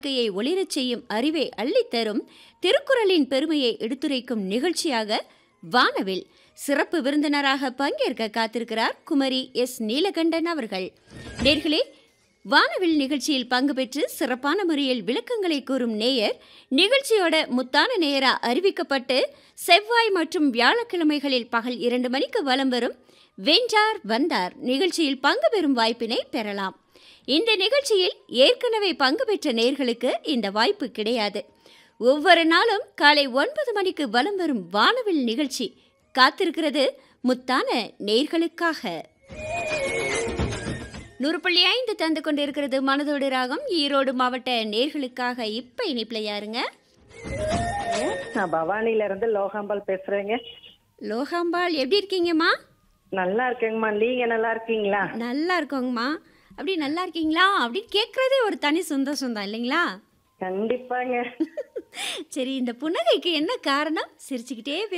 வாழ்க்கையை ஒளிரச் செய்யும் அறிவை அள்ளித்தரும் திருக்குறளின் பெருமையை எடுத்துரைக்கும் நிகழ்ச்சியாக வானவில் சிறப்பு விருந்தினராக பங்கேற்க காத்திருக்கிறார் குமரி எஸ் நீலகண்டன் அவர்கள் நேர்களே வானவில் நிகழ்ச்சியில் பங்கு பெற்று சிறப்பான முறையில் விளக்கங்களை கூறும் நேயர் நிகழ்ச்சியோட முத்தான நேயரா அறிவிக்கப்பட்டு செவ்வாய் மற்றும் வியாழக்கிழமைகளில் பகல் இரண்டு மணிக்கு வலம் வரும் வென்றார் வந்தார் நிகழ்ச்சியில் பங்கு பெறும் வாய்ப்பினை பெறலாம் இந்த நிகழ்ச்சியில் ஏற்கனவே பங்கு பெற்ற நேர்களுக்கு இந்த வாய்ப்பு கிடையாது ஒவ்வொரு நாளும் காலை ஒன்பது மணிக்கு வலம் வரும் வானவில் நிகழ்ச்சி காத்திருக்கிறது முத்தான நேர்களுக்காக நூறு புள்ளி ஐந்து தந்து கொண்டிருக்கிறது மனதோடு ராகம் ஈரோடு மாவட்ட நேர்களுக்காக இப்ப இனிப்புல யாருங்க நான் பவானில இருந்து லோகாம்பால் பேசுறேங்க லோகாம்பாள் எப்படி இருக்கீங்கம்மா நல்லா இருக்கேங்கம்மா நீங்க நல்லா இருக்கீங்களா நல்லா இருக்கோங்கம்மா அப்படி நல்லா இருக்கீங்களா அப்படின்னு கேட்குறதே ஒரு தனி சந்தோஷம் தான் இல்லைங்களா கண்டிப்பாங்க சரி இந்த புன்னகைக்கு என்ன காரணம் சிரிச்சுக்கிட்டே